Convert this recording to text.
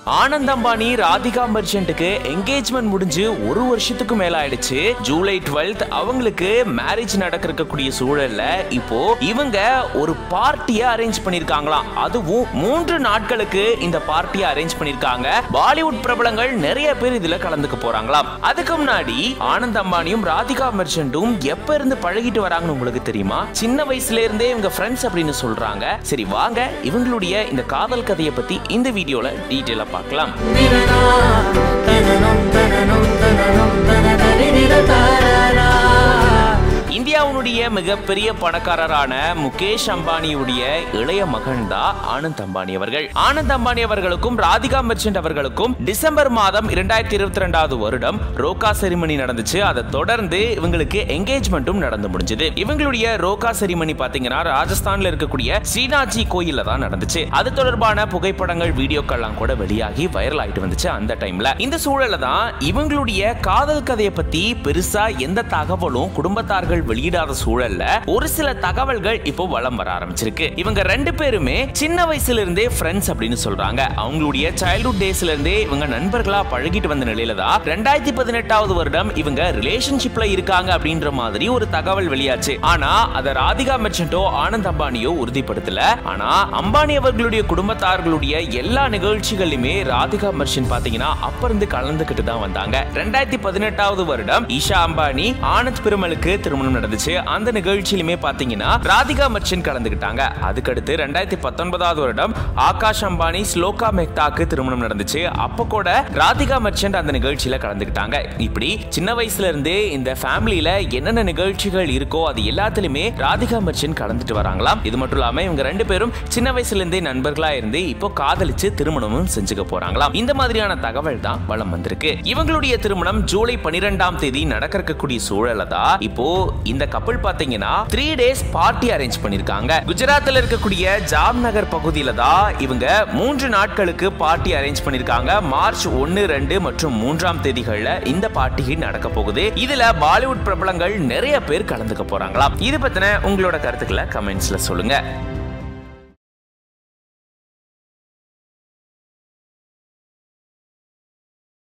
ஆனந்த் அம்பானி ராதிகா மெர்ச்சன்ட்டுக்கு என்கேஜ்மெண்ட் முடிஞ்சு ஒரு வருஷத்துக்கு மேல ஆயிடுச்சு ஜூலை 12th அவங்களுக்கு மேரேஜ் நடக்கிறக்கூடிய சூழல்ல இப்போ இவங்க ஒரு பார்ட்டியை அரேஞ்ச் பண்ணிருக்காங்களாம் அதுவும் மூன்று நாட்களுக்கு இந்த பார்ட்டியை அரேஞ்ச் பண்ணிருக்காங்க பாலிவுட் பிரபலங்கள் நிறைய பேர் இதுல கலந்துக்க போறாங்களாம் அதுக்கு முன்னாடி ஆனந்த் அம்பானியும் ராதிகா மெர்ச்சன்ட்டும் எப்ப இருந்து பழகிட்டு வராங்கன்னு உங்களுக்கு தெரியுமா சின்ன வயசுல இருந்தே இவங்க ஃப்ரெண்ட்ஸ் அப்படின்னு சொல்றாங்க சரி வாங்க இவங்களுடைய இந்த காதல் கதையை பத்தி இந்த வீடியோல டீட்டெயிலா பார்க்கலாம் இந்தியாவுடைய மிகப்பெரிய பணக்காரரான முகேஷ் அம்பானியுடைய இளைய மகன் தான் ஆனந்த் அம்பானி அவர்கள் ஆனந்த் அம்பானி அவர்களுக்கும் ராதிகா மெர்ச்சன்ட் அவர்களுக்கும் டிசம்பர் மாதம் இரண்டாயிரத்தி இருபத்தி ரெண்டாவது வருடம் ரோகா செரிமனி நடந்துச்சு அதை தொடர்ந்து இவங்களுக்கு என்கேஜ்மெண்ட்டும் நடந்து முடிஞ்சது இவங்களுடைய ரோகா செரிமனி பாத்தீங்கன்னா ராஜஸ்தான்ல இருக்கக்கூடிய ஸ்ரீநாத்ஜி கோயில்ல தான் நடந்துச்சு அது தொடர்பான புகைப்படங்கள் வீடியோக்கள்லாம் கூட வெளியாகி வைரல் ஆயிட்டு வந்துச்சு அந்த டைம்ல இந்த சூழல்ல தான் இவங்களுடைய காதல் கதையை பத்தி பெருசா எந்த தகவலும் குடும்பத்தார்கள் வெளியிடாத சூழல்ல ஒரு சில தகவல்கள் இப்போ வலம் வர ஆரம்பிச்சிருக்கு இவங்க ரெண்டு பேருமே சின்ன வயசுல இருந்தே ஃப்ரெண்ட்ஸ் அப்படின்னு சொல்றாங்க அவங்களுடைய சைல்ட்ஹுட் டேஸ்ல இருந்தே இவங்க நண்பர்களா பழகிட்டு வந்த நிலையில தான் ரெண்டாயிரத்தி பதினெட்டாவது வருடம் இவங்க ரிலேஷன்ஷிப்ல இருக்காங்க அப்படின்ற மாதிரி ஒரு தகவல் வெளியாச்சு ஆனா அத ராதிகா மெர்ச்சன்ட்டோ ஆனந்த் அம்பானியோ உறுதிப்படுத்தல ஆனா அம்பானி அவர்களுடைய குடும்பத்தார்களுடைய எல்லா நிகழ்ச்சிகளிலுமே ராதிகா மெர்ச்சன்ட் பாத்தீங்கன்னா அப்ப இருந்து கலந்துகிட்டு தான் வந்தாங்க ரெண்டாயிரத்தி பதினெட்டாவது வருடம் ஈஷா அம்பானி ஆனந்த் பெருமலுக்கு திருமணம் நடந்துச்சு அந்த நிகழ்ச்சியிலுமே பாத்தீங்கன்னா ராதிகா மெர்ச்சன்ட் கலந்துக்கிட்டாங்க அதுக்கடுத்து ரெண்டாயிரத்தி பத்தொன்பதாவது வருடம் ஆகாஷ் அம்பானி ஸ்லோகா மெக்தாக்கு திருமணம் நடந்துச்சு அப்ப கூட ராதிகா மெர்ச்சன்ட் அந்த நிகழ்ச்சியில கலந்துக்கிட்டாங்க இப்படி சின்ன வயசுல இருந்தே இந்த ஃபேமிலியில என்னென்ன நிகழ்ச்சிகள் இருக்கோ அது எல்லாத்துலயுமே ராதிகா மெர்ச்சன்ட் கலந்துட்டு வராங்களாம் இது மட்டும் இல்லாம இவங்க ரெண்டு பேரும் சின்ன வயசுல இருந்தே நண்பர்களா இருந்து இப்போ காதலிச்சு திருமணமும் செஞ்சுக்க போறாங்களாம் இந்த மாதிரியான தகவல் தான் வளம் வந்திருக்கு இவங்களுடைய திருமணம் ஜூலை பனிரெண்டாம் தேதி நடக்க இருக்கக்கூடிய சூழல தான் இப்போ இந்த கப்பல் பாத்தீங்கன்னா த்ரீ டேஸ் பார்ட்டி அரேஞ்ச் பண்ணிருக்காங்க குஜராத்ல இருக்கக்கூடிய ஜாம்நகர் பகுதியில தான் இவங்க மூன்று நாட்களுக்கு பார்ட்டி அரேஞ்ச் பண்ணிருக்காங்க மார்ச் ஒன்னு ரெண்டு மற்றும் மூன்றாம் தேதிகள்ல இந்த பார்ட்டி நடக்க போகுது இதுல பாலிவுட் பிரபலங்கள் நிறைய பேர் கலந்துக்க போறாங்களாம் இது பத்தின உங்களோட கருத்துக்களை கமெண்ட்ஸ்ல சொல்லுங்க